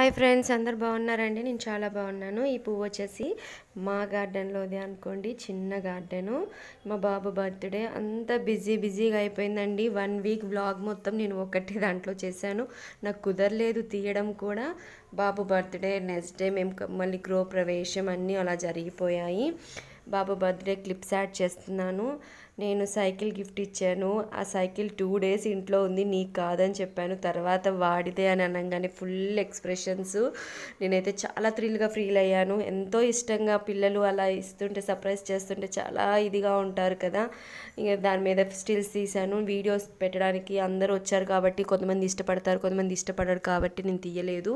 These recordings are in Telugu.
హాయ్ ఫ్రెండ్స్ అందరు బాగున్నారండి నేను చాలా బాగున్నాను ఈ పువ్వు వచ్చేసి మా గార్డెన్లోది అనుకోండి చిన్న గార్డెను మా బాబు బర్త్డే అంత బిజీ బిజీగా అయిపోయిందండి వన్ వీక్ వ్లాగ్ మొత్తం నేను ఒకటి దాంట్లో చేశాను నాకు కుదరలేదు తీయడం కూడా బాబు బర్త్డే నెక్స్ట్ డే మేము క- మళ్ళీ గృహ ప్రవేశం అన్నీ అలా జరిగిపోయాయి బాబు బర్త్డే క్లిప్స్ యాడ్ చేస్తున్నాను నేను సైకిల్ గిఫ్ట్ ఇచ్చాను ఆ సైకిల్ టూ డేస్ ఇంట్లో ఉంది నీకు కాదని చెప్పాను తర్వాత వాడితే అని అనగానే ఫుల్ ఎక్స్ప్రెషన్స్ నేనైతే చాలా థ్రిల్గా ఫీల్ అయ్యాను ఎంతో ఇష్టంగా పిల్లలు అలా ఇస్తుంటే సర్ప్రైజ్ చేస్తుంటే చాలా ఇదిగా ఉంటారు కదా ఇంకా దాని మీద స్టిల్స్ తీశాను వీడియోస్ పెట్టడానికి అందరూ వచ్చారు కాబట్టి కొంతమంది ఇష్టపడతారు కొంతమంది ఇష్టపడరు కాబట్టి నేను తీయలేదు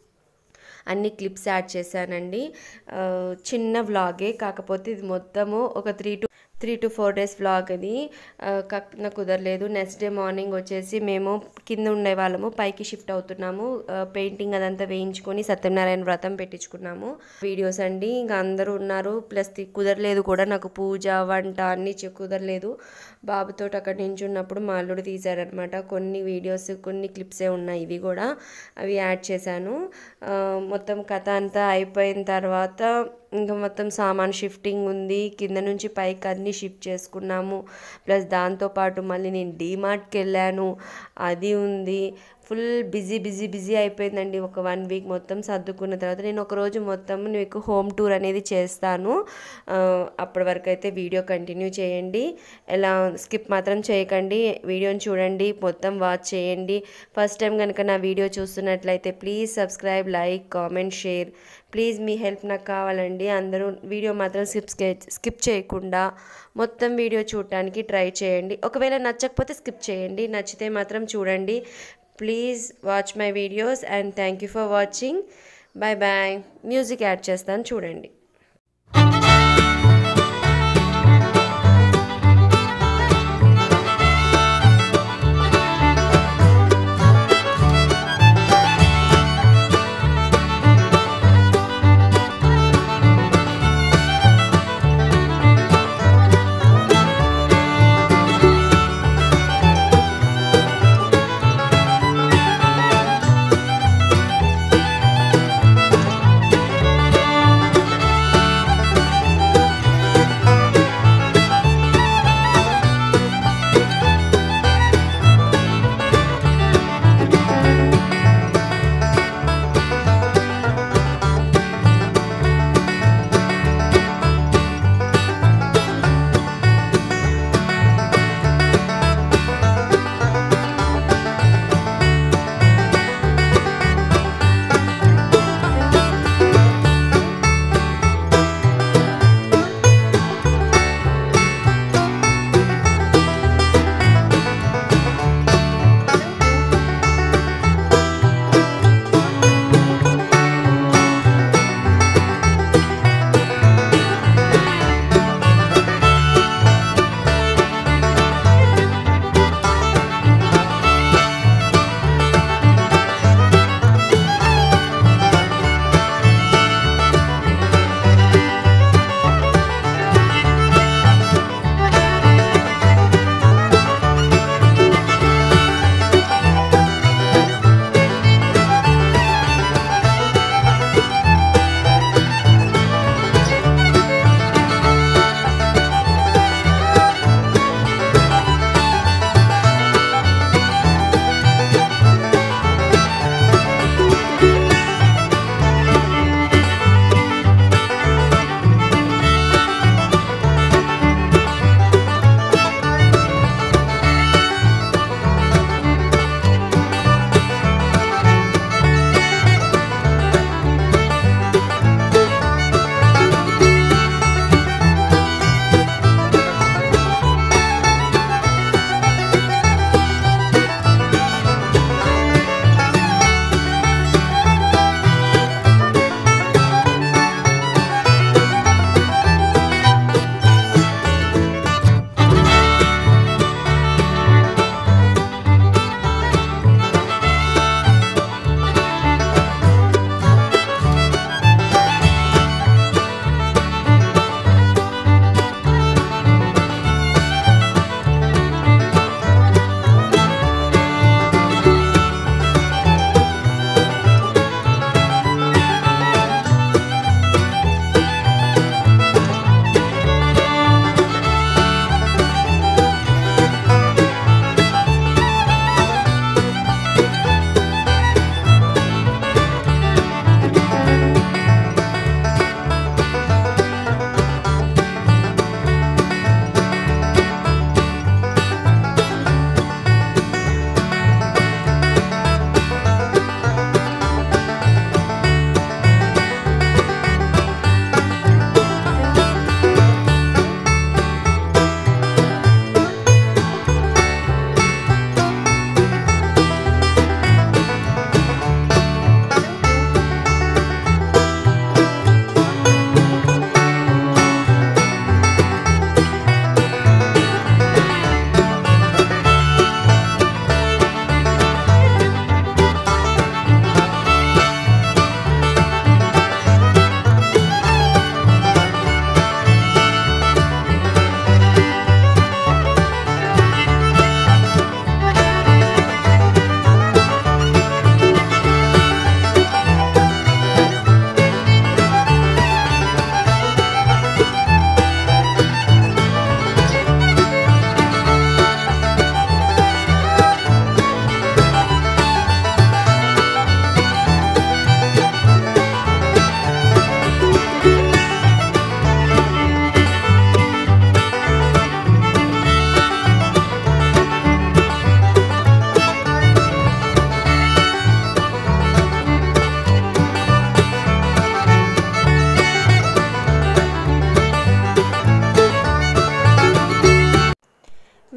అన్ని క్లిప్స్ యాడ్ చేశానండి ఆ, చిన్న వ్లాగే కాకపోతే ఇది మొత్తము ఒక three to three to four days vlog అది ఆ, కాక నాకు కుదరలేదు నెక్స్ట్ డే మార్నింగ్ వచ్చేసి మేము కింద ఉండే వాళ్ళము పైకి షిఫ్ట్ అవుతున్నాము ఆ, పెయింటింగ్ అదంతా వేయించుకొని సత్యనారాయణ వ్రతం పెట్టించుకున్నాము వీడియోస్ అండి ఇంకా అందరూ ఉన్నారు ప్లస్ ది- కుదరలేదు కూడా నాకు పూజ వంట అన్నీ చె- కుదరలేదు బాబుతో అక్కడ నించున్నప్పుడు మా అల్లుడు తీశారనమాట కొన్ని వీడియోస్ కొన్ని క్లిప్సే ఉన్నాయి ఇవి కూడా అవి యాడ్ చేశాను ఆ, మొత్తం కథ అంతా అయిపోయిన తర్వాత ఇంకా మొత్తం సామాన్ షిఫ్టింగ్ ఉంది కింద నుంచి పైకి అన్నీ షిఫ్ట్ చేసుకున్నాము ప్లస్ దాంతోపాటు మళ్ళీ నేను డీమార్ట్కి వెళ్ళాను అది ఉంది ఫుల్ బిజీ బిజీ బిజీ అయిపోయిందండి ఒక వన్ వీక్ మొత్తం సర్దుకున్న తర్వాత నేను ఒక రోజు మొత్తం మీకు హోమ్ టూర్ అనేది చేస్తాను ఆ, అప్పటి వరకు అయితే వీడియో కంటిన్యూ చేయండి ఎలా స్కిప్ మాత్రం చేయకండి వీడియోని చూడండి మొత్తం వాచ్ చేయండి ఫస్ట్ టైం కనుక నా వీడియో చూస్తున్నట్లయితే please subscribe like comment share please మీ హెల్ప్ నాకు కావాలండి అందరూ వీడియో మాత్రం స్కిప్ స్కిప్ చేయకుండా మొత్తం వీడియో చూడటానికి ట్రై చేయండి ఒకవేళ నచ్చకపోతే స్కిప్ చేయండి నచ్చితే మాత్రం చూడండి please watch my videos and thank you for watching bye bye music add చేస్తాను చూడండి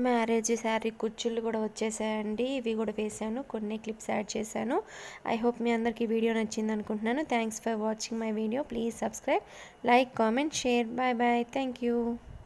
మ్యారేజ్ శారీ కుచ్చుళ్ళు కూడా వచ్చేసాయండి ఇవి కూడా వేసాను కొన్ని క్లిప్స్ యాడ్ చేశాను ఐ హోప్ మీ అందరికీ వీడియో నచ్చింది అనుకుంటున్నాను thanks for watching my video please subscribe like comment share bye bye thank you